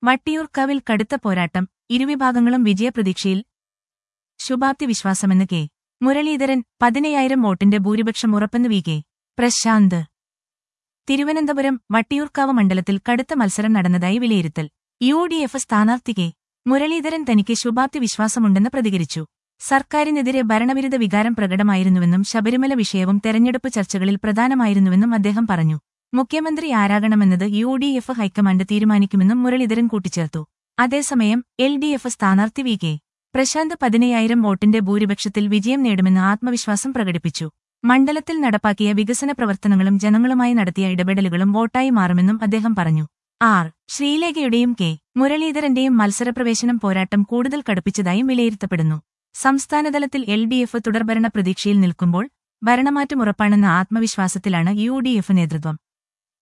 വട്ടിയൂർക്കാവിൽ കടുത്ത പോരാട്ടം ഇരുവിഭാഗങ്ങളും വിജയപ്രതീക്ഷയിൽ ശുഭാപ്തി വിശ്വാസമെന്ന് കെ മുരളീധരൻ പതിനയ്യായിരം വോട്ടിന്റെ ഭൂരിപക്ഷം ഉറപ്പെന്ന് വി കെ പ്രശാന്ത് തിരുവനന്തപുരം വട്ടിയൂർക്കാവ് മണ്ഡലത്തിൽ കടുത്ത മത്സരം നടന്നതായി വിലയിരുത്തൽ യു ഡി എഫ് സ്ഥാനാർത്ഥി കെ മുരളീധരൻ തനിക്ക് ശുഭാപ്തി വിശ്വാസമുണ്ടെന്ന് പ്രതികരിച്ചു സർക്കാരിനെതിരെ ഭരണവിരുദ്ധ വികാരം പ്രകടമായിരുന്നുവെന്നും ശബരിമല വിഷയവും തെരഞ്ഞെടുപ്പ് ചർച്ചകളിൽ പ്രധാനമായിരുന്നുവെന്നും അദ്ദേഹം പറഞ്ഞു മുഖ്യമന്ത്രി ആരാകണമെന്നത് യു ഡി എഫ് ഹൈക്കമാൻഡ് തീരുമാനിക്കുമെന്നും മുരളീധരൻ കൂട്ടിച്ചേർത്തു അതേസമയം എൽ ഡി എഫ് സ്ഥാനാർത്ഥി വി കെ പ്രശാന്ത് പതിനയ്യായിരം വോട്ടിന്റെ ഭൂരിപക്ഷത്തിൽ വിജയം നേടുമെന്ന് ആത്മവിശ്വാസം പ്രകടിപ്പിച്ചു മണ്ഡലത്തിൽ നടപ്പാക്കിയ വികസന പ്രവർത്തനങ്ങളും ജനങ്ങളുമായി നടത്തിയ ഇടപെടലുകളും വോട്ടായി മാറുമെന്നും അദ്ദേഹം പറഞ്ഞു ആർ ശ്രീലേഖയുടെയും കെ മുരളീധരന്റെയും മത്സരപ്രവേശനം പോരാട്ടം കൂടുതൽ കടുപ്പിച്ചതായും വിലയിരുത്തപ്പെടുന്നു സംസ്ഥാനതലത്തിൽ എൽ ഡി എഫ് തുടർഭരണ പ്രതീക്ഷയിൽ നിൽക്കുമ്പോൾ ഭരണമാറ്റം ഉറപ്പാണെന്ന ആത്മവിശ്വാസത്തിലാണ് യു ഡി എഫ് നേതൃത്വം